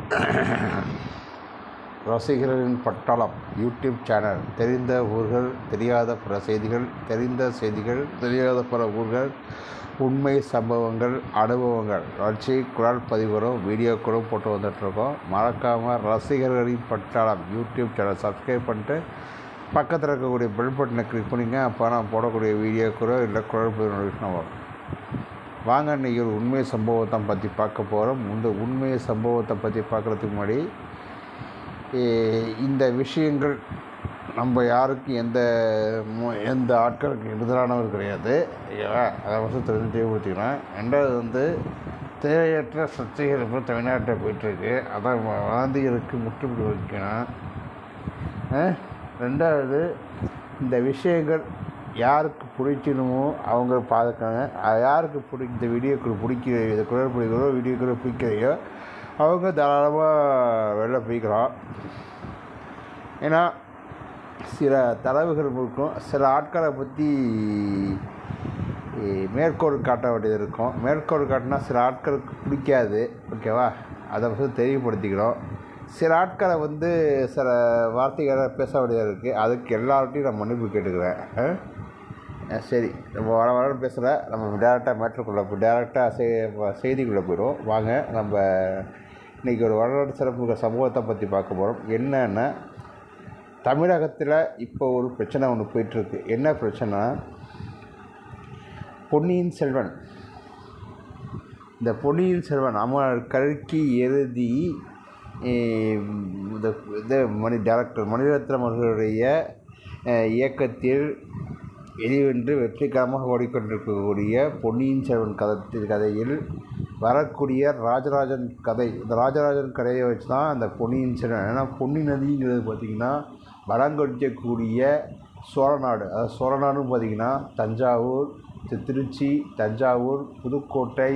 ரசிகர்களின் பட்டாளம் YouTube channel தெரிந்த ஊர்கள் தெரியாத பிற செய்திகள் தெரிந்த செய்திகள் தெரியாத பிற ஊர்கள் உண்மை சம்பவங்கள் அனுபவங்கள் வச்சு குரல் பதிவுகளும் வீடியோக்களும் போட்டு வந்துட்ருக்கோம் மறக்காமல் ரசிகர்களின் பட்டாளம் யூடியூப் சேனல் சப்ஸ்கிரைப் பண்ணிட்டு பக்கத்தில் இருக்கக்கூடிய பெல் பட்டனை கிளிக் பண்ணிங்க அப்போ நான் போடக்கூடிய வீடியோக்களோ இல்லை குரல் பதிவு நோட்டிஃபிகேஷன் வரும் வாங்க இன்றைக்கி ஒரு உண்மை சம்பவத்தை பற்றி பார்க்க போகிறோம் இந்த உண்மை சம்பவத்தை பற்றி பார்க்குறதுக்கு முன்னாடி ஏ- இந்த விஷயங்கள் நம்ம யாருக்கும் எந்த மு- எந்த ஆட்களுக்கு எதிரானவர் கிடையாது ஓகேவா அதை மட்டும் தெரிஞ்சு தெளிவுபடுத்திக்கிறேன் ரெண்டாவது வந்து தேவையற்ற சர்ச்சைகள் இப்போ தமிழ்நாட்டில் போயிட்டுருக்கு அதான் வ- வதந்திகளுக்கு முற்றுப்புள்ளி வைக்கணும் ஆ? ரெண்டாவது இந்த விஷயங்கள் யாருக்கு பிடிக்கணுமோ அவங்க பார்த்துக்காங்க அது யாருக்கு பிடி இந்த வீடியோக்கள் பிடிக்கிற இந்த குரல் பிடிக்கிறோ வீடியோக்கள் பிடிக்கிறையோ அவங்க தாராளமாக வெளில போய்க்கலாம் ஏன்னா சில தரவுகள் இருக்கும் சில ஆட்களை பற்றி மேற்கோள் காட்ட வேண்டியது இருக்கும் மேற்கோள் காட்டினா சில ஆட்களுக்கு பிடிக்காது ஓகேவா அதை வந்து தெளிவுபடுத்திக்கிறோம் சில ஆட்களை வந்து சில வார்த்தைகளை பேச வேண்டியதாக இருக்குது அதுக்கு எல்லார்ட்டையும் நான் மன்னிப்பு கேட்டுக்கிறேன் ஆ? ஆ, சரி நம்ம வர வர பேசல நம்ம டேரெக்டாக மேட்ருக்குள்ளே போய் டேரெக்டாக செய் செய்திக்குள்ளே போயிடுவோம் வாங்க நம்ம இன்றைக்கி ஒரு வரலாற்று சிறப்பு சமூகத்தை பற்றி பார்க்க போகிறோம் என்னன்னா தமிழகத்தில் இப்போ ஒரு பிரச்சனை ஒன்று போயிட்டுருக்கு என்ன பிரச்சனை பொன்னியின் செல்வன் இந்த பொன்னியின் செல்வன் அமர் கல்கி எழுதி eh, இந்த இது மணி டேரக்டர் மணிரத்னம் அவர்களுடைய அஹ், இயக்கத்தில் வெளிவென்று வெற்றிகரமாக ஓடிக்கொண்டிருக்கக்கூடிய பொன்னியின் செல்வன் கதை கதையில் வரக்கூடிய ராஜராஜன் கதை இந்த ராஜராஜன் கதையை வச்சு தான் அந்த பொன்னியின் செல்வன் ஏன்னா பொன்னி நதிங்கிறது பார்த்திங்கன்னா வளங்கொடிக்கக்கூடிய சோழநாடு அதாவது சோழநாடுன்னு பார்த்திங்கன்னா தஞ்சாவூர் தி- திருச்சி தஞ்சாவூர் புதுக்கோட்டை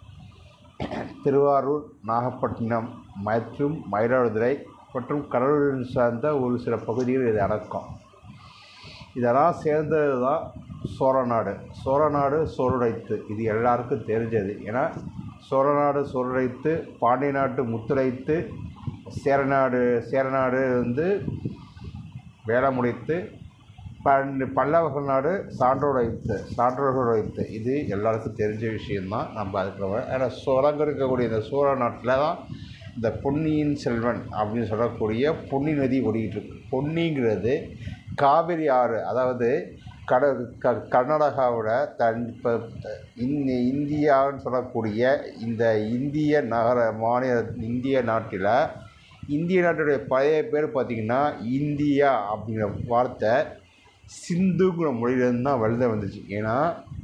திருவாரூர் நாகப்பட்டினம் மற்றும் மயிலாடுதுறை மற்றும் கடலூர் சார்ந்த ஒரு சில பகுதிகள் இது அடக்கம் இதெல்லாம் சேர்ந்தது தான் சோழநாடு சோழநாடு சோறுடைத்து இது எல்லாருக்கும் தெரிஞ்சது ஏன்னா சோழநாடு சோறுடைத்து பாண்டிய நாட்டு முத்துரைத்து சேரநாடு சேரநாடு வந்து வேலை முடித்து பன் பல்லவர்கள் நாடு சான்றோர் வைத்து சான்றோர்கள் வைத்து இது எல்லாருக்கும் தெரிஞ்ச விஷயம்தான் நம்ம அதுக்கு நம்ம- ஏன்னா சோழங்க இருக்கக்கூடிய இந்த சோழ நாட்டில் தான் இந்த பொன்னியின் செல்வன் அப்படின்னு சொல்லக்கூடிய பொன்னி நதி ஓடிக்கிட்டு இருக்கு பொன்னிங்கிறது காவிரி ஆறு அதாவது கட க கர்நாடகாவோட தன் இப்போ இந் இந்தியான்னு சொல்லக்கூடிய இந்த இந்திய நகர மாநில இந்திய நாட்டில் இந்திய நாட்டுடைய பழைய பேர் பார்த்திங்கன்னா இந்தியா அப்படிங்கிற வார்த்தை சிந்துங்கிற மொழியிலேருந்து தான் வெளில வந்துச்சு ஏன்னா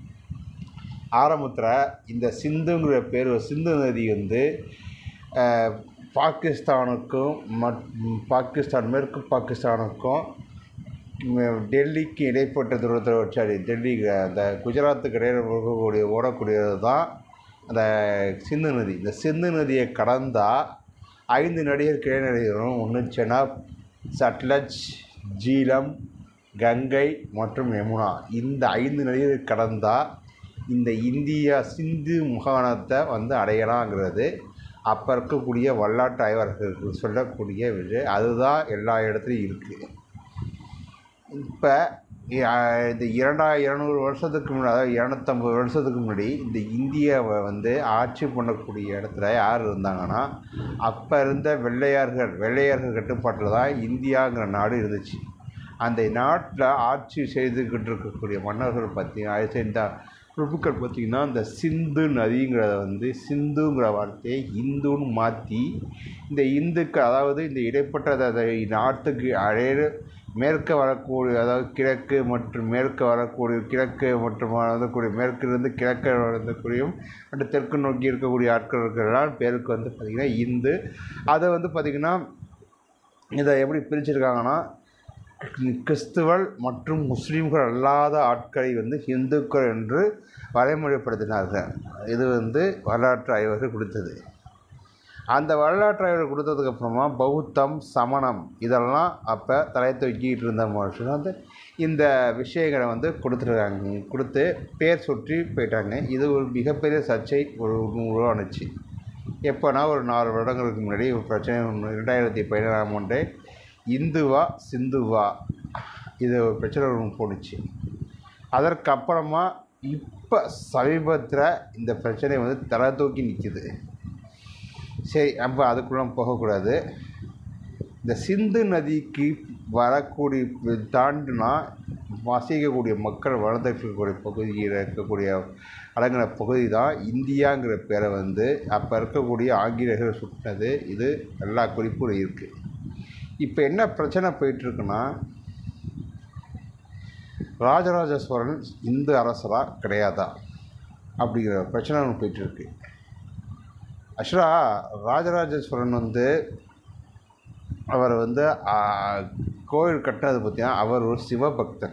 ஆரம்பத்தில் இந்த சிந்துங்கிற பேர் சிந்து நதி வந்து அஹ், பாகிஸ்தானுக்கும் மட் பாகிஸ்தான் மேற்கு பாகிஸ்தானுக்கும் ம், டெல்லிக்கு இடைப்பட்ட தூரத்தில் வச்சாரு டெல்லி அந்த குஜராத்துக்கு இடையில இருக்கக்கூடிய ஓடக்கூடியது தான் அந்த சிந்து நதி இந்த சிந்து நதியை கடந்தால் ஐந்து நடிகர் கிளை நதிகளும் ஒன்று செனாப் சட்லஜ் ஜீலம் கங்கை மற்றும் யமுனா இந்த ஐந்து நதிகள் கடந்தால் இந்த இந்தியா சிந்து முகாணத்தை வந்து அடையலாங்கிறது அப்போ இருக்கக்கூடிய வரலாற்று ஆய்வாளர்களுக்கு சொல்லக்கூடிய விஷயம் அதுதான் எல்லா இடத்துலையும் இருக்குது இப்போ இந்த இரண்டாயிரம் இருநூறு வருஷத்துக்கு முன்னாடி அதாவது இரநூத்தம்பது வருஷத்துக்கு முன்னாடி இந்த இந்தியாவை வந்து ஆட்சி பண்ணக்கூடிய இடத்துல யார் இருந்தாங்கன்னா அப்போ இருந்த வெள்ளையர்கள் வெள்ளையர்கள் கட்டுப்பாட்டில் தான் இந்தியாங்கிற நாடு இருந்துச்சு அந்த நாட்டில் ஆட்சி செய்துக்கிட்டு இருக்கக்கூடிய மன்னர்கள் பார்த்தீங்கன்னா அது சேர்ந்த பிரபுக்கள் பார்த்திங்கன்னா இந்த சிந்து நதிங்கிறத வந்து சிந்துங்கிற வார்த்தையை இந்துன்னு மாற்றி இந்த இந்துக்கள் அதாவது இந்த இடைப்பட்ட அந்த நாட்டுக்கு அழைய மேற்க வரக்கூடிய அதாவது கிழக்கு மற்றும் மேற்கு வரக்கூடிய கிழக்கு மற்றும் வரக்கூடிய மேற்கிலிருந்து கிழக்கு வரக்கூடியும் மற்றும் தெற்கு நோக்கி இருக்கக்கூடிய ஆட்கள் இருக்கிறதால் பேருக்கு வந்து பார்த்திங்கன்னா இந்து அதை வந்து பார்த்திங்கன்னா இதை எப்படி பிரிச்சிருக்காங்கன்னா கிறிஸ்துவல் மற்றும் முஸ்லீம்கள் அல்லாத ஆட்களை வந்து இந்துக்கள் என்று வரைமுறைப்படுத்தினார்கள் இது வந்து வரலாற்று ஆய்வர்கள் கொடுத்தது அந்த வரலாற்று ஆய்வர்கள் கொடுத்ததுக்கப்புறமா பௌத்தம் சமணம் இதெல்லாம் அப்போ தலை தூக்கிட்டு இருந்த மனுஷன் வந்து இந்த விஷயங்களை வந்து கொடுத்துருக்காங்க கொடுத்து பேர் சுற்றி போயிட்டாங்க இது ஒரு மிகப்பெரிய சர்ச்சை ஒரு உருவானுச்சு எப்போனா ஒரு நாலு வருடங்களுக்கு முன்னாடி ஒரு பிரச்சனை ஒன்று ரெண்டாயிரத்தி பதினேழாம் ஆண்டு இந்துவா சிந்துவா இது ஒரு பிரச்சனை ஒன்று போணுச்சு அதற்கப்புறமா இப்போ சமீபத்தில் இந்த பிரச்சனை வந்து தலை தூக்கி நிற்கிது சரி நம்ம அதுக்குள்ளே போகக்கூடாது இந்த சிந்து நதிக்கு வரக்கூடிய தாண்டினா வசிக்கக்கூடிய மக்கள் வளர்ந்துருக்கக்கூடிய பகுதியில் இருக்கக்கூடிய அடங்கின பகுதி தான் இந்தியாங்கிற பேரை வந்து அப்போ இருக்கக்கூடிய ஆங்கிலேயர்கள் சுட்டினது இது எல்லா குறிப்பும் இருக்குது இப்போ என்ன பிரச்சனை போயிட்டுருக்குன்னா ராஜராஜ சோழன் இந்து அரசரா கிடையாதா அப்படிங்கிற பிரச்சனை ஒன்று போயிட்டுருக்கு ஆக்சுவலாக ராஜராஜ சோழன் வந்து அவர் வந்து ஆ, கோயில் கட்டினது பார்த்தீங்கன்னா அவர் ஒரு சிவபக்தன்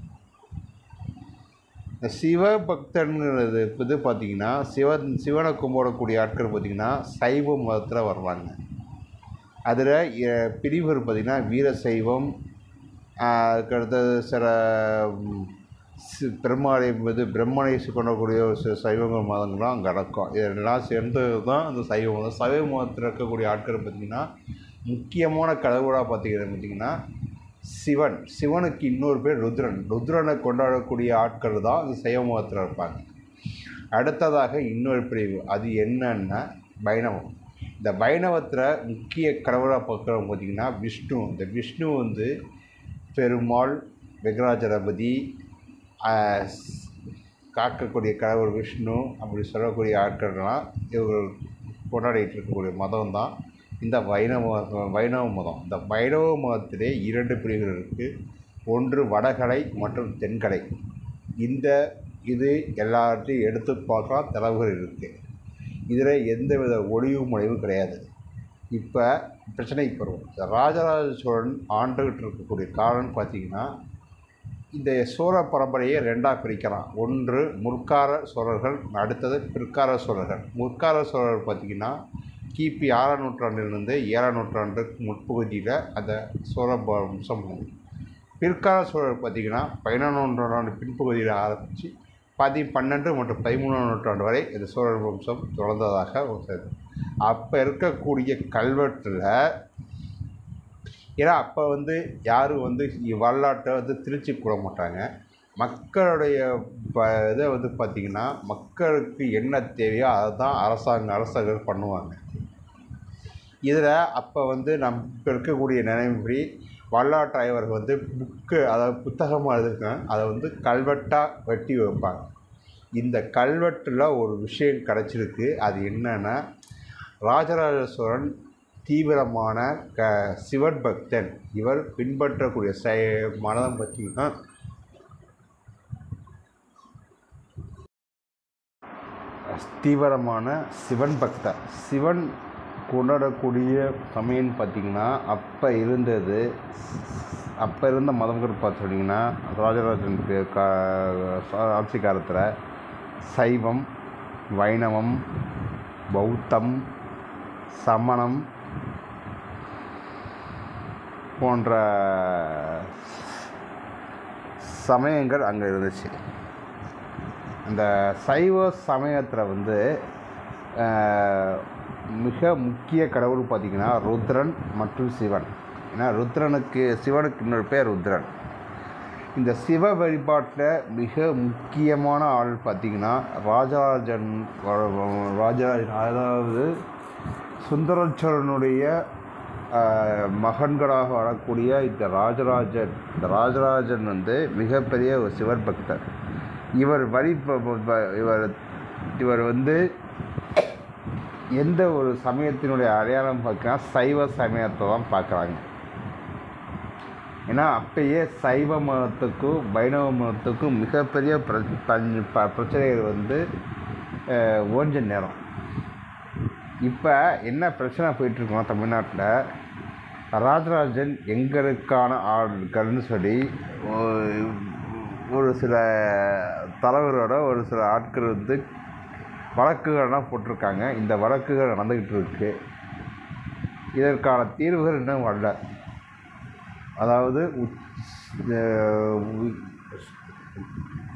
இந்த சிவபக்தன்கிறது இது பார்த்தீங்கன்னா சிவன் சிவனை கும்பிடக்கூடிய ஆட்கள் பார்த்தீங்கன்னா சைவ மதத்தில் வருவாங்க அதில் பிரிவுகள் பார்த்திங்கன்னா வீர சைவம் அதுக்கடுத்தது சில ம், சி- பெருமாளை இது பிரம்மனை கொண்டக்கூடிய ஒரு சில சைவங்கள் மதங்கள்லாம் அங்கே அடக்கம் இதெல்லாம் சேர்ந்தது தான் அந்த சைவ மதம் சைவ மதத்தில் இருக்கக்கூடிய ஆட்கள் பார்த்திங்கன்னா முக்கியமான கடவுளாக பார்த்திங்கன்னா பார்த்திங்கன்னா சிவன் சிவனுக்கு இன்னொரு பேர் ருத்ரன் ருத்ரனை கொண்டாடக்கூடிய ஆட்கள் தான் அந்த சைவ மதத்தில் இருப்பாங்க அடுத்ததாக இன்னொரு பிரிவு அது என்னன்னா வைணவம் இந்த வைணவத்தில் முக்கிய கடவுளாக பார்க்குறவங்க பார்த்திங்கன்னா விஷ்ணு இந்த விஷ்ணு வந்து பெருமாள் வெங்கடாஜலபதி ஆஹ், ஸ்- காக்கக்கூடிய கடவுள் விஷ்ணு அப்படி சொல்லக்கூடிய ஆட்கள்லாம் இவர்கள் கொண்டாடிட்டு இருக்கக்கூடிய மதம் தான் இந்த வைணவ வைணவ மதம் இந்த வைணவ மதத்திலே இரண்டு பிரிவுகள் இருக்குது ஒன்று வடகலை மற்றும் தென்கலை இந்த இது எல்லாத்தையும் எடுத்து பார்த்தா தலைவுகள் இருக்குது இதில் எந்தவித ஒளிவு முறைவும் கிடையாது இப்போ பிரச்சனைக்கு வருவோம் இந்த ராஜராஜ சோழன் ஆண்டுகிட்டு இருக்கக்கூடிய காலம்னு பார்த்தீங்கன்னா இந்த சோழ பரம்பரையை ரெண்டாக பிரிக்கலாம் ஒன்று முற்கால சோழர்கள் அடுத்தது பிற்கால சோழர்கள் முற்கால சோழர்கள் பார்த்திங்கன்னா கிபி ஆறாம் நூற்றாண்டிலிருந்து ஏழாம் நூற்றாண்டுக்கு முற்பகுதியில் அந்த சோழ ப- வம்சம் உண்டு. பிற்கால சோழர் பார்த்திங்கன்னா பதினொன்றாம் நூற்றாண்டு பின்பகுதியில் ஆரம்பித்து பதி பன்னெண்டு மற்றும் பதிமூணாம் நூற்றாண்டு வரை இந்த சோழர் வம்சம் தொடர்ந்ததாக ஒரு செய்தி. அப்போ இருக்கக்கூடிய கல்வெட்டில் ஏன்னா அப்போ வந்து யாரும் வந்து இ- வரலாற்றை வந்து திருச்சி கூட மாட்டாங்க மக்களுடைய ப இதை வந்து பார்த்திங்கன்னா மக்களுக்கு என்ன தேவையோ அதை தான் அரசாங்க அரசர்கள் பண்ணுவாங்க இதில் அப்போ வந்து நம்ம இப்போ இருக்கக்கூடிய நினைவுபடி வரலாற்று ஆய்வர்கள் வந்து புக்கு அதாவது புத்தகமாக எழுதிருக்காங்க அதை வந்து கல்வெட்டாக வெட்டி வைப்பாங்க இந்த கல்வெட்டில் ஒரு விஷயம் கிடச்சிருக்கு அது என்னன்னா ராஜராஜ சோழன் தீவிரமான க சிவன் பக்தன் இவர் பின்பற்றக்கூடிய செ மதம் பார்த்திங்கன்னா தீவிரமான சிவன் பக்தர் சிவன் கொண்டாடக்கூடிய சமயம்னு பார்த்திங்கன்னா அப்போ இருந்தது அப்போ இருந்த மதங்கள் பார்த்துட்டிங்கன்னா ராஜராஜன் பே- கா ஆட்சி காலத்தில் சைவம் வைணவம் பௌத்தம் சமணம் போன்ற சமயங்கள் அங்கே இருந்துச்சு அந்த சைவ சமயத்தில் வந்து ஆஹ், மிக முக்கிய கடவுள் பார்த்திங்கன்னா ருத்ரன் மற்றும் சிவன் ஏன்னா ருத்ரனுக்கு சிவனுக்கு இன்னொரு பேர் ருத்ரன் இந்த சிவ வழிபாட்டில் மிக முக்கியமான ஆள் பார்த்திங்கன்னா ராஜராஜன் ராஜராஜன் அதாவது சுந்தரச்சோழனுடைய ஆஹ், மகன்களாக வரக்கூடிய இந்த ராஜராஜன் இந்த ராஜராஜன் வந்து மிகப்பெரிய ஒரு சிவர் பக்தர் இவர் வழி ப- ப- ப- இவர் இவர் வந்து எந்த ஒரு சமயத்தினுடைய அடையாளம் பார்க்கலாம் சைவ சமயத்தை தான் பார்க்குறாங்க ஏன்னா அப்பயே சைவ மதத்துக்கும் வைணவ மதத்துக்கும் மிகப்பெரிய பிர பஞ்ச- ப- பிரச்சனைகள் வந்து அஹ், ஓஞ்ச நேரம் இப்போ என்ன பிரச்சனை போயிட்டுருக்கோம் தமிழ்நாட்டில் ராஜராஜன் எங்களுக்கான ஆட்கள்னு சொல்லி ஒரு- ஒரு சில தலைவரோட ஒரு சில ஆட்கள் வந்து வழக்குகள்லாம் போட்டிருக்காங்க இந்த வழக்குகள் நடந்துக்கிட்டு இருக்கு இதற்கான தீர்வுகள் இன்னும் வரல அதாவது உச்- அஹ் உ-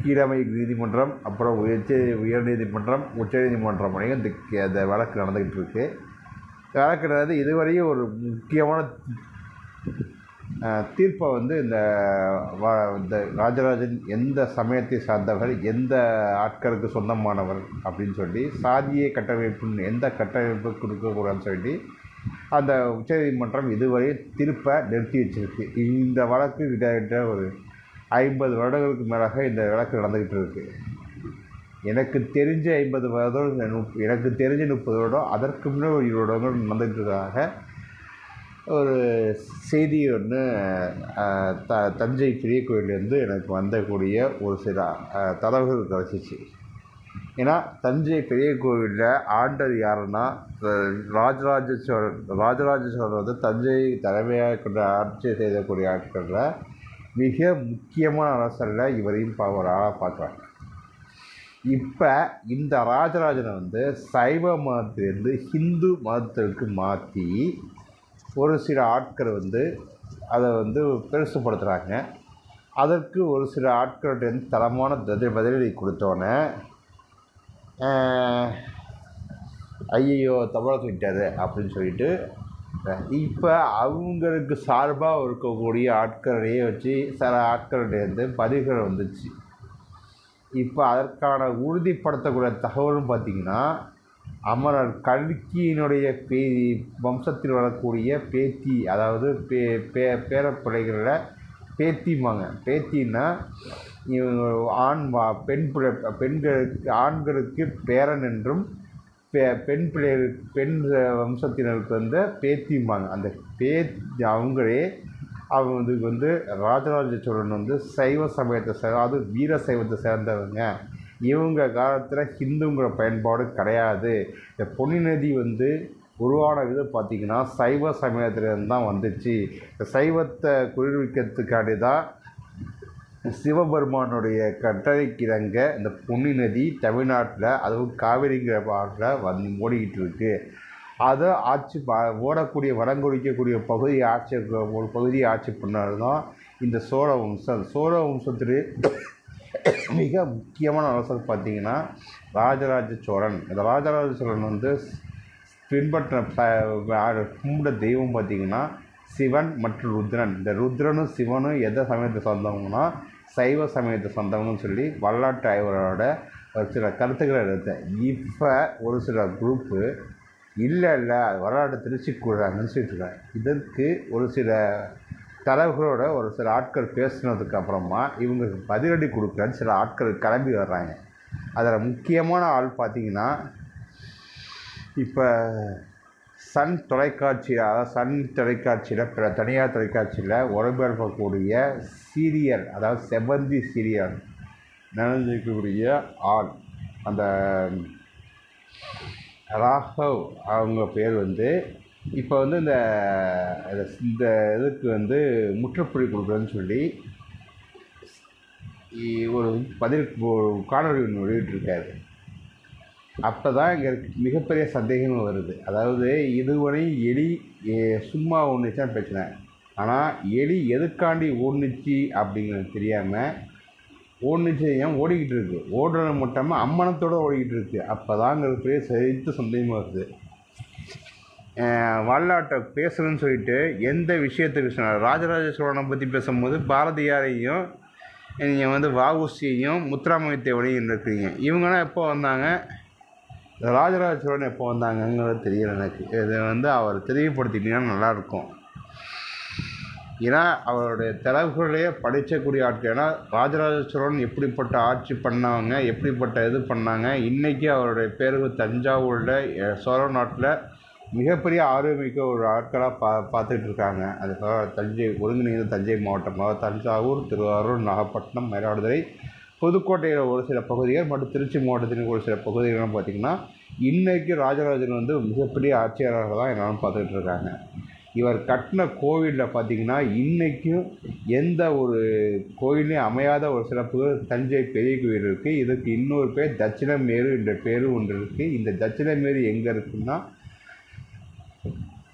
கீழமை நீதிமன்றம் அப்புறம் உயர்ச்ச உயர்நீதிமன்றம் உச்சநீதிமன்றம் வரையும் இந்த கே- இந்த வழக்கு நடந்துக்கிட்டு இருக்கு இந்த வழக்கு நடந்து இதுவரையும் ஒரு முக்கியமான அஹ், தீர்ப்பை வந்து இந்த வ- இந்த ராஜராஜன் எந்த சமயத்தை சார்ந்தவர் எந்த ஆட்களுக்கு சொந்தமானவர் அப்படின்னு சொல்லி சாதிய கட்டமைப்பு எந்த கட்டமைப்பு கொடுக்கக்கூடாதுன்னு சொல்லி அந்த உச்சநீதிமன்றம் இதுவரை தீர்ப்பை நிறுத்தி வச்சிருக்கு இந்த வழக்கு கிட்டத்தட்ட ஒரு ஐம்பது வருடங்களுக்கு மேலாக இந்த வழக்கு நடந்துக்கிட்டு இருக்கு எனக்கு தெரிஞ்ச ஐம்பது வருடம் இந்த முப்- எனக்கு தெரிஞ்ச முப்பது வருடம் அதற்கு முன்னாடி ஒரு இருபது வருடங்கள் நடந்துகிட்டு இருக்காங்க ஒரு செய்தி ஒன்று த தஞ்சை பெரிய கோயிலேருந்து எனக்கு வந்தக்கூடிய ஒரு சில அஹ், தகவல்கள் கிடச்சிச்சு ஏன்னா தஞ்சை பெரிய கோவிலில் ஆண்டது யாருன்னா அஹ், ராஜராஜ சோழன் ராஜராஜ சோழன் வந்து தஞ்சை தலைமையாக கொண்டு ஆட்சி செய்யக்கூடிய ஆட்களில் மிக முக்கியமான அரசரில் இவரையும் பா- ஒரு ஆளாக பார்க்குறாங்க இப்போ இந்த ராஜராஜனை வந்து சைவ மதத்திலிருந்து ஹிந்து மதத்திற்கு மாற்றி ஒரு சில ஆட்கள் வந்து அதை வந்து பெருசுப்படுத்துகிறாங்க அதற்கு ஒரு சில ஆட்கள்கிட்ட இருந்து தரமான பதில் பதிலடி கொடுத்தோன்னே ஐயையோ தமிழை சொல்லிட்டாரு அப்படின்னு சொல்லிட்டு இப்போ அவங்களுக்கு சார்பாக இருக்கக்கூடிய ஆட்களையே வச்சு சில ஆட்கள்கிட்டேருந்து பதில்கள் வந்துச்சு இப்போ அதற்கான உறுதிப்படுத்தக்கூடிய தகவலும் பார்த்திங்கன்னா அமரர் கல்கியினுடைய பே வம்சத்தில் வரக்கூடிய பேத்தி அதாவது பே பே பேரப்பிள்ளைகளில் பேத்திம்பாங்க பேத்தின்னா இவங்க ஆண் வா பெண் பிள்ளை பெண்களுக்கு ஆண்களுக்கு பேரன் என்றும் பெ பெண் பிள்ளைகளுக்கு பெண் வம்சத்தினருக்கு வந்து பேத்திம்பாங்க அந்த பேத்தி அவங்களே அவங்களுக்கு வந்து ராஜராஜ சோழன் வந்து சைவ சமயத்தை சேர் அது வீர சைவத்தை சேர்ந்தவங்க இவங்க காலத்தில் ஹிந்துங்கிற பயன்பாடு கிடையாது இந்த பொன்னி நதி வந்து உருவான விதம் பார்த்திங்கன்னா சைவ சமயத்திலேருந்து தான் வந்துச்சு இந்த சைவத்தை குளிர்விக்கிறதுக்காண்டி தான் சிவபெருமானுடைய கட்டளைக்கிழங்க இந்த பொன்னி நதி தமிழ்நாட்டில் அதுவும் காவிரிங்கிற பாட்டில் வந்து ஓடிக்கிட்டு இருக்கு அதை ஆட்சி ப- ஓடக்கூடிய வடங்குடிக்கக்கூடிய பகுதி ஆட்சி ஒரு பகுதியை ஆட்சி பண்ணது தான் இந்த சோழ வம்சம் சோழ வம்சத்திலே மிக முக்கியமான அரசர் பார்த்தீங்கன்னா ராஜராஜ சோழன் இந்த ராஜராஜ சோழன் வந்து பின்பற்ற ப- ஆ- கும்பிட தெய்வம் பார்த்தீங்கன்னா சிவன் மற்றும் ருத்ரன் இந்த ருத்ரனும் சிவனும் எந்த சமயத்தை சொந்தவங்கன்னா சைவ சமயத்தை சொந்தவங்கன்னு சொல்லி வரலாற்று ஆய்வரோட ஒரு சில கருத்துக்களை எடுத்தேன் இப்போ ஒரு சில குரூப்பு இல்லை இல்லை வரலாற்றை திருச்சி கூடுறாங்கன்னு சொல்லிட்டு இருக்காங்க இதற்கு ஒரு சில தலைவர்களோட ஒரு சில ஆட்கள் பேசுனதுக்கு அப்புறமா இவங்களுக்கு பதிலடி கொடுக்குறேன்னு சில ஆட்கள் கிளம்பி வர்றாங்க அதில் முக்கியமான ஆள் பார்த்தீங்கன்னா இப்போ சன் தொலைக்காட்சி அதாவது சன் தொலைக்காட்சியில் பிற தனியார் தொலைக்காட்சியில் ஒளிபரப்பக்கூடிய சீரியல் அதாவது செவந்தி சீரியல் நடந்திருக்கக்கூடிய ஆள் அந்த ராகவ் அவங்க பேர் வந்து இப்போ வந்து இந்த இந்த இதுக்கு வந்து முற்றுப்புள்ளி கொடுக்குறேன்னு சொல்லி இ- ஒரு பதில் ஒரு காணொலி ஒன்று வெளியிட்டிருக்காரு அப்போ தான் இங்கே மிகப்பெரிய சந்தேகங்கள் வருது அதாவது இதுவரை எலி எ- சும்மா ஒன்றுச்சான் பிரச்சனை ஆனால் எலி எதுக்காண்டி ஓடுனுச்சு அப்படிங்கிறது தெரியாமல் ஓடுனுச்சு ஏன் ஓடிக்கிட்டு இருக்கு ஓடுறது மட்டும் அம்மனத்தோடு ஓடிக்கிட்டு இருக்கு அப்போ தாங்கிறது பெரிய சரித்து சந்தேகமாக வருது அஹ் வரலாற்றை பேசணும்னு சொல்லிட்டு எந்த விஷயத்துக்கு சொன்னார் ராஜராஜ சோழனை பற்றி பேசும்போது பாரதியாரையும் நீங்கள் வந்து வஉசியையும் முத்துராமலிங்க தேவனையும் இருக்கிறீங்க இவங்களாம் எப்போ வந்தாங்க இந்த ராஜராஜ சோழன் எப்போ வந்தாங்கங்கிறது தெரியல எனக்கு இதை வந்து அவர் தெளிவுபடுத்திட்டீங்கன்னா நல்லாயிருக்கும் ஏன்னா அவருடைய தலைவர்களையே படிக்கக்கூடிய ஆட்கள் ஏன்னா ராஜராஜ சோழன் எப்படிப்பட்ட ஆட்சி பண்ணவங்க எப்படிப்பட்ட இது பண்ணாங்க இன்றைக்கி அவருடைய பேருக்கு தஞ்சாவூரில் அஹ், சோழ நாட்டில் மிகப்பெரிய ஆரோமிக்க ஒரு ஆட்களாக பா பார்த்துட்டு இருக்காங்க அது தவிர தஞ்சை ஒருங்கிணைந்த தஞ்சை மாவட்டம் அதாவது தஞ்சாவூர் திருவாரூர் நாகப்பட்டினம் மயிலாடுதுறை புதுக்கோட்டையில் ஒரு சில பகுதிகள் மற்றும் திருச்சி மாவட்டத்தின் ஒரு சில பகுதிகள்லாம் பார்த்திங்கன்னா இன்றைக்கி ராஜராஜன் வந்து மிகப்பெரிய ஆட்சியாளராக தான் எல்லாரும் பார்த்துக்கிட்டு இருக்காங்க இவர் கட்டின கோவிலில் பார்த்திங்கன்னா இன்றைக்கும் எந்த ஒரு கோயிலையும் அமையாத ஒரு சிறப்புகள் தஞ்சை பெரிய கோயில் இருக்குது இதுக்கு இன்னொரு பேர் தட்சிணமேரு என்ற பேரும் ஒன்று இருக்குது இந்த தட்சிணமேரு எங்கே இருக்குன்னா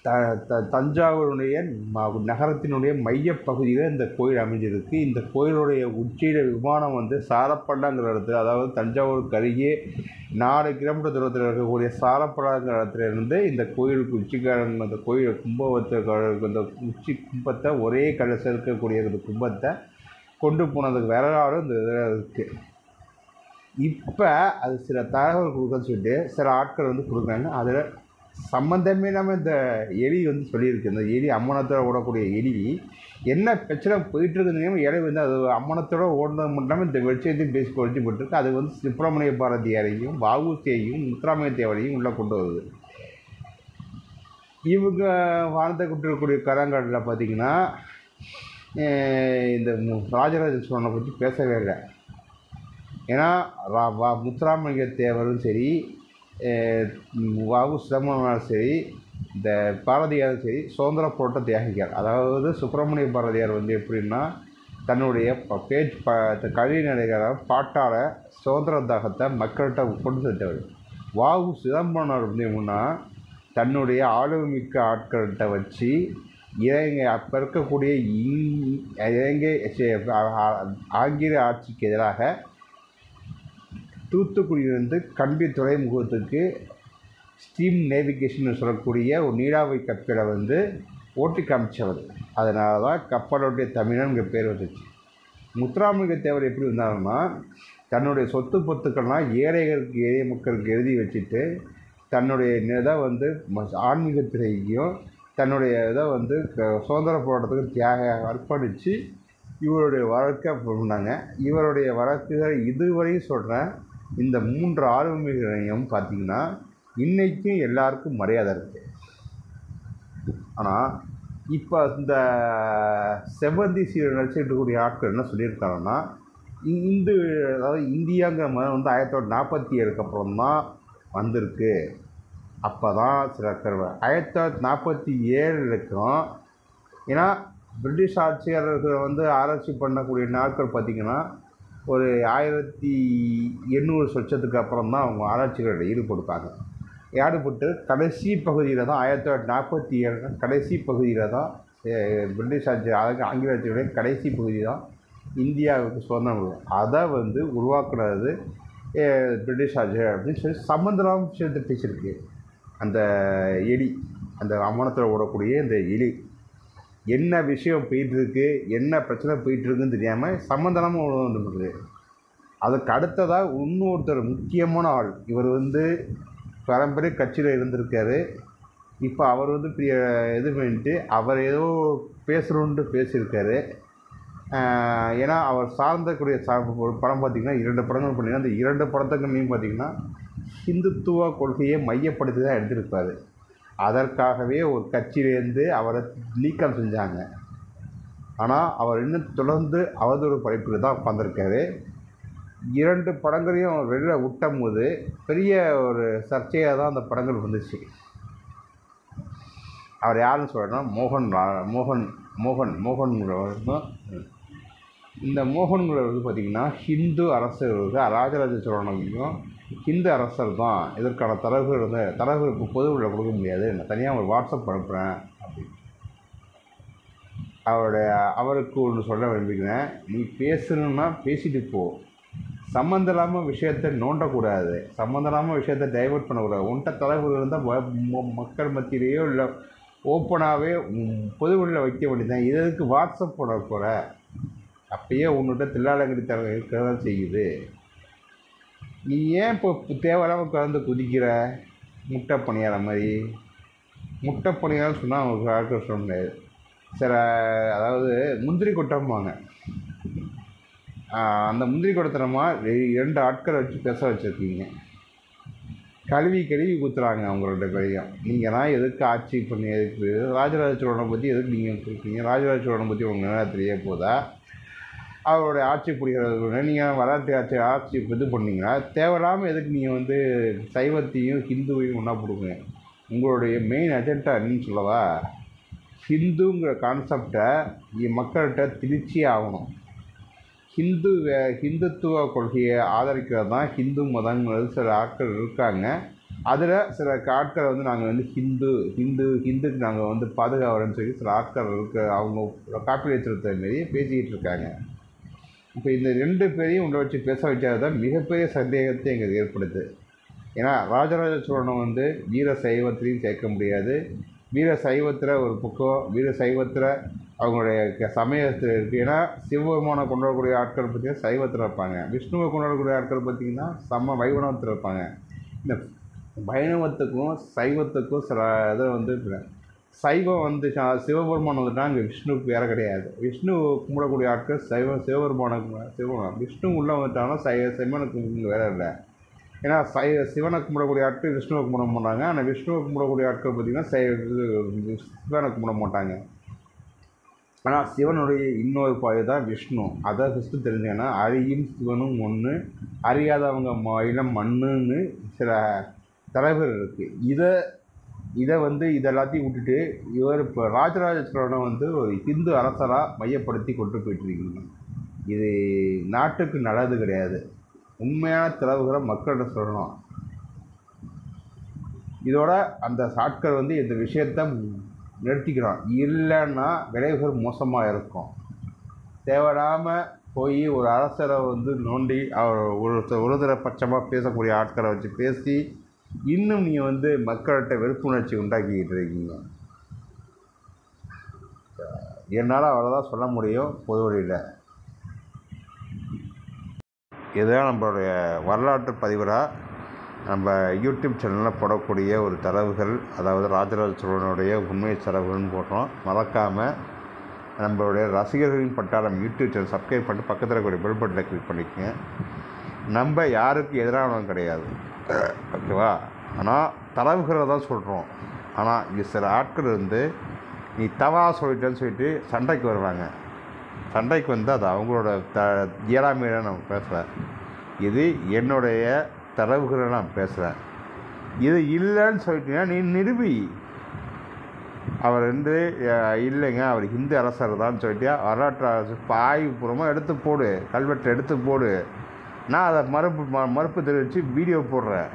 த த தஞ்சாவூருடைய ம- நகரத்தினுடைய மையப்பகுதியில் இந்த கோயில் அமைஞ்சிருக்கு இந்த கோயிலுடைய உச்சியில் விமானம் வந்து சாரப்பள்ளங்கிற இடத்துல அதாவது தஞ்சாவூருக்கு அருகே நாலு கிலோமீட்டர் தூரத்தில் இருக்கக்கூடிய சாரப்பள்ளங்கிற இடத்துல இருந்து இந்த கோயிலுக்கு உச்சிக்காரன் அந்த கோயில் கும்பத்தை அந்த உச்சி கும்பத்தை ஒரே கலசம் இருக்கக்கூடிய இந்த கும்பத்தை கொண்டு போனதுக்கு வரலாறு இந்த இதில் இருக்குது இப்போ அது சில தகவல் கொடுக்கன்னு சொல்லிட்டு சில ஆட்கள் வந்து கொடுக்குறாங்க அதில் சம்மந்தமே இல்லாமல் இந்த எலி வந்து சொல்லியிருக்கு இந்த எலி அம்மனத்தோட ஓடக்கூடிய எலி என்ன பிரச்சனை போயிட்டு இருக்குதுன்னு இலை வந்து அது அம்மனத்தோட ஓடுனது மட்டும் இல்லாமல் இந்த விஷயத்தையும் பேசி குறைச்சி போட்டிருக்கு அது வந்து சுப்பிரமணிய பாரதியாரையும் வஉசியையும் முத்துராமலிங்க தேவரையும் உள்ளே கொண்டு வருது இவங்க வாழ்ந்த கொண்டிருக்கக்கூடிய கரங்காட்டில் பார்த்தீங்கன்னா அஹ் இந்த மு- ராஜராஜ சோழனை பற்றி பேசவே இல்லை ஏன்னா ரா வா முத்துராமலிங்க தேவரும் சரி அஹ் வாவு சிதம்பரனாலும் சரி இந்த பாரதியாரும் சரி சுதந்திர போராட்ட தியாகிகள் அதாவது சுப்பிரமணிய பாரதியார் வந்து எப்படின்னா தன்னுடைய ப- பேச்சு ப கல்வி நிலைகளை பாட்டால் சுதந்திர தாகத்தை மக்கள்கிட்ட கொண்டு சேர்த்தவர் வாவு சிதம்பரனார் வந்து எப்படின்னா தன்னுடைய ஆளுமிக்க ஆட்கள்கிட்ட வச்சு இலங்கை அப்போ இருக்கக்கூடிய இங் இலங்கை சே- ஆ- ஆ- ஆங்கில ஆட்சிக்கு எதிராக தூத்துக்குடியிலிருந்து கண்டி துறைமுகத்துக்கு ஸ்டீம் நேவிகேஷன் சொல்லக்கூடிய ஒரு நீராவி கப்பலை வந்து ஓட்டி காமிச்சவர் அதனால தான் கப்பலுடைய தமிழன்கிற பேர் வந்துச்சு முத்துராமலிங்க தேவர் எப்படி இருந்தாருன்னா தன்னுடைய சொத்து பொத்துக்கள்லாம் ஏழைகளுக்கு ஏழை மக்களுக்கு எழுதி வச்சுட்டு தன்னுடைய இதை வந்து ம- ஆன்மீகத்துறையையும் தன்னுடைய இதை வந்து க- சுதந்திர போராட்டத்துக்கு தியாக அர்ப்பணித்து இவருடைய வழக்கை பண்ணாங்க இவருடைய வழக்குகள் இதுவரையும் சொல்கிறேன் இந்த மூன்று ஆளுமைகளையும் பார்த்தீங்கன்னா இன்றைக்கும் எல்லாருக்கும் மரியாதை இருக்குது ஆனால் இப்போ இந்த செவ்வந்தி சீரியல் நடிச்சுட்டு இருக்கக்கூடிய ஆட்கள் என்ன சொல்லியிருக்காங்கன்னா இ- இந்து அதாவது இந்தியாங்கிற மதம் வந்து ஆயிரத்தி தொள்ளாயிரத்தி நாற்பத்தி ஏழுக்கு அப்புறம் தான் வந்திருக்கு அப்போ தான் சில கருவை ஆயிரத்தி தொள்ளாயிரத்தி நாற்பத்தி ஏழுக்கும் ஏன்னா பிரிட்டிஷ் ஆட்சியாளர்கள் வந்து ஆராய்ச்சி பண்ணக்கூடிய நாட்கள் பார்த்திங்கன்னா ஒரு ஆயிரத்தி எண்ணூறு சொச்சத்துக்கு அப்புறம் தான் அவங்க ஆராய்ச்சிகளில் ஈடுபடுத்தாங்க ஈடுபட்டு கடைசி பகுதியில் தான் ஆயிரத்தி தொள்ளாயிரத்தி நாற்பத்தி ஏழு கடைசி பகுதியில் தான் அஹ், பிரிட்டிஷ் ஆட்சி அதாவது ஆங்கில ஆட்சியுடைய கடைசி பகுதி தான் இந்தியாவுக்கு சுதந்திரம் கொடுக்கும். அதை வந்து உருவாக்குனது அஹ், பிரிட்டிஷ் ஆட்சி அப்படின்னு சொல்லி சம்பந்தலாம் விஷயத்தை பேசியிருக்கு அந்த எலி அந்த அம்மனத்தில் ஓடக்கூடிய இந்த எலி என்ன விஷயம் போயிட்டுருக்கு என்ன பிரச்சனை போயிட்டுருக்குன்னு தெரியாமல் சம்மந்தனமாக வந்துருக்கு அதுக்கு அடுத்ததாக இன்னொருத்தர் முக்கியமான ஆள் இவர் வந்து பரம்பரை கட்சியில் இருந்திருக்காரு இப்போ அவர் வந்து பெரிய இது பண்ணிட்டு அவர் ஏதோ பேசுகிறோன்ட்டு பேசியிருக்காரு ஆஹ் ஏன்னா அவர் சார்ந்தக்கூடிய சா ஒரு படம் பார்த்திங்கன்னா இரண்டு படங்கள் பண்ணிங்கன்னா அந்த இரண்டு படத்துக்குலையும் பார்த்திங்கன்னா ஹிந்துத்துவ கொள்கையை மையப்படுத்தி தான் எடுத்திருப்பார் அதற்காகவே ஒரு கட்சியிலேருந்து அவரை நீக்கம் செஞ்சாங்க ஆனால் அவர் இன்னும் தொடர்ந்து அவதூறு படைப்பில் தான் உட்காந்துருக்காரு இரண்டு படங்களையும் அவர் வெளியில் விட்டும் போது பெரிய ஒரு சர்ச்சையாக தான் அந்த படங்கள் வந்துச்சு அவர் யாருன்னு சொல்கிறேன்னா மோகன் ரா- மோகன் மோகன் மோகன்கிறவர் தான் இந்த மோகன்கிறவர் வந்து பார்த்திங்கன்னா ஹிந்து அரசர்களுக்கு ராஜராஜ சோழனுக்கும் ஹிந்து அரசர் தான் இதற்கான தரவுகள் வந்து தரவுகள் இப்போ பொதுவில் கொடுக்க முடியாது நான் தனியாக ஒரு வாட்ஸ்அப் அனுப்புகிறேன் அப்படின்னு அவருடைய அவருக்கு ஒன்று சொல்ல விரும்புகிறேன் நீ பேசணுன்னா பேசிட்டு போ சம்மந்தம் இல்லாமல் விஷயத்தை நோண்டக்கூடாது சம்மந்தம் இல்லாமல் விஷயத்தை டைவர்ட் பண்ணக்கூடாது உன்கிட்ட தலைவர் இருந்தால் மக்கள் மத்தியிலேயோ இல்லை ஓப்பனாகவே பொதுவெளியில் வைக்க வேண்டியதுதான் இது எதுக்கு வாட்ஸ்அப் போட போகிற அப்பயே உன்கிட்ட தில்லாலங்கடி தரம் இருக்க தான் செய்யுது நீ ஏன் இப்போ தேவையில்லாமல் கலந்து குதிக்கிற முட்டை பணியார மாதிரி முட்டை பணியாரம் சொன்னால் அவங்க ஆட்கள் சொல்ல முடியாது சில அதாவது முந்திரி கொட்டம்பாங்க ஆஹ் அந்த முந்திரி கொட்டத்தனமாக இரண்டு ஆட்களை வச்சு பேச வச்சுருக்கீங்க கழுவி கழுவி ஊற்றுறாங்க அவங்களோட பேரையும் நீங்கள் தான் எதுக்கு ஆட்சி பண்ணி எதுக்கு ராஜராஜ சோழனை பற்றி எதுக்கு நீங்கள் கொடுக்குறீங்க ராஜராஜ சோழனை பற்றி உங்களுக்கு என்ன தெரிய போதா அவருடைய ஆட்சி பிடிக்கிறது நீங்கள் வரலாற்று ஆட்சி ஆட்சி இது பண்ணீங்கன்னா தேவையில்லாமல் எதுக்கு நீங்கள் வந்து சைவத்தையும் ஹிந்துவையும் ஒன்றா கொடுங்க உங்களுடைய மெயின் அஜெண்டா என்னன்னு சொல்லவா ஹிந்துங்கிற கான்செப்டை மக்கள்கிட்ட திணிச்சே ஆகணும் ஹிந்து வே- ஹிந்துத்துவ கொள்கையை ஆதரிக்கிறது தான் ஹிந்து மதங்கிறது சில ஆட்கள் இருக்காங்க அதில் சில ஆட்களை வந்து நாங்கள் வந்து ஹிந்து ஹிந்து ஹிந்துக்கு நாங்கள் வந்து பாதுகாவலன்னு சொல்லி சில ஆட்கள் இருக்க அவங்க காப்பி வச்சிருந்த மாரி பேசிக்கிட்டு இருக்காங்க இப்போ இந்த ரெண்டு பேரையும் உள்ள வச்சு பேச வச்சாதான் தான் மிகப்பெரிய சந்தேகத்தை எங்களுக்கு ஏற்படுது ஏன்னா ராஜராஜ சோழனை வந்து வீர சைவத்திலையும் சேர்க்க முடியாது வீர சைவத்தில் ஒரு பக்கம் வீர சைவத்தில் அவங்களுடைய க- சமயத்தில் இருக்குது ஏன்னா சிவபெருமானை கொண்டாடக்கூடிய ஆட்கள் பார்த்திங்கன்னா சைவத்தில் இருப்பாங்க விஷ்ணுவை கொண்டாடக்கூடிய ஆட்கள் பார்த்திங்கன்னா சம வைணவத்தில் இருப்பாங்க இந்த வைணவத்துக்கும் சைவத்துக்கும் சில இதில் வந்து இப்ப சைவம் வந்து ச- சிவபெருமான் வந்துட்டா அங்கே விஷ்ணுவுக்கு வேறு கிடையாது விஷ்ணு கும்பிடக்கூடிய ஆட்கள் சைவம் சிவபெருமானுக்கு சிவபெருமான் விஷ்ணு உள்ளே வந்துட்டாலும் சை சிவனுக்கு இங்கே வேறு இல்லை ஏன்னா சை சிவனை கும்பிடக்கூடிய ஆட்கள் விஷ்ணுவை கும்பிட மாட்டாங்க ஆனால் விஷ்ணுவை கும்பிடக்கூடிய ஆட்கள் பார்த்திங்கன்னா சை இது சிவனை கும்பிட மாட்டாங்க ஆனால் சிவனுடைய இன்னொரு பாதை தான் விஷ்ணு அதை ஃபஸ்ட்டு தெரிஞ்சுக்கன்னா அரியும் சிவனும் ஒன்று அறியாதவங்க ம இனம் மண்ணுன்னு சில தலைவர் இருக்குது இதை இதை வந்து இது எல்லாத்தையும் விட்டுட்டு இவர் இப்போ ராஜராஜ சோழனை வந்து ஒரு இந்து அரசராக மையப்படுத்தி கொண்டு போயிட்டுருக்கீங்க இது நாட்டுக்கு நல்லது கிடையாது உண்மையான தலைவுகளை மக்கள்கிட்ட சொல்லணும் இதோட அந்த ஆட்கள் வந்து இந்த விஷயத்த நிறுத்திக்கிறோம் இல்லைன்னா விளைவுகள் மோசமாக இருக்கும் தேவையில்லாமல் போய் ஒரு அரசரை வந்து நோண்டி அவர் ஒரு ஒருதர பட்சமாக பேசக்கூடிய ஆட்களை வச்சு பேசி இன்னும் நீங்கள் வந்து மக்கள்கிட்ட வெறுப்புணர்ச்சி உண்டாக்கிக்கிட்டு இருக்கீங்க என்னால் அவ்வளோதான் சொல்ல முடியும் பொது வழியில் இதுதான் நம்மளுடைய வரலாற்று பதிவராக நம்ம யூடியூப் சேனலில் போடக்கூடிய ஒரு தரவுகள் அதாவது ராஜராஜ சோழனுடைய உண்மை தரவுகள்னு போடுறோம் மறக்காமல் நம்மளுடைய ரசிகர்களின் பட்டாளம் யூடியூப் சேனல் சப்ஸ்கிரைப் பண்ணிட்டு பக்கத்தில் இருக்கக்கூடிய பெல் பட்டனை கிளிக் பண்ணிக்கங்க நம்ம யாருக்கு எதிரானவங்க கிடையாது ஓகேவா ஆனால் தரவுகளை தான் சொல்கிறோம் ஆனால் இங்கே சில ஆட்கள் வந்து நீ தவா சொல்லிட்டேன்னு சொல்லிட்டு சண்டைக்கு வருவாங்க சண்டைக்கு வந்து அது அவங்களோட த இயலாமையில நான் பேசுகிறேன் இது என்னுடைய தரவுகளை நான் பேசுகிறேன் இது இல்லைன்னு சொல்லிட்டீங்கன்னா நீ நிரூபி அவர் வந்து அஹ், இல்லைங்க அவர் ஹிந்து அரசர் தான் சொல்லிட்டு வரலாற்று அரசு ஆய்வுபூர்வமாக எடுத்து போடு கல்வெட்டை எடுத்து போடு நான் அதை மறுப்பு ம- மறுப்பு தெரிவித்து வீடியோ போடுறேன்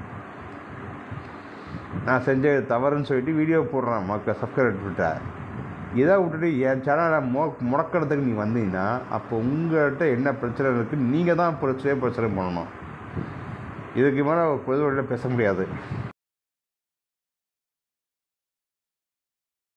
நான் செஞ்சது தவறுன்னு சொல்லிட்டு வீடியோ போடுறேன் மக்கள் சப்ஸ்கிரைப் விட்டேன் இதை விட்டுட்டு என் சேனலை மொ முடக்கிறதுக்கு நீ வந்தீங்கன்னா அப்போ உங்கள்கிட்ட என்ன பிரச்சனை இருக்குது நீங்கள் தான் பிரச்சனையே பிரச்சனை பண்ணணும் இதுக்கு மேலே பொது வழியில் பேச முடியாது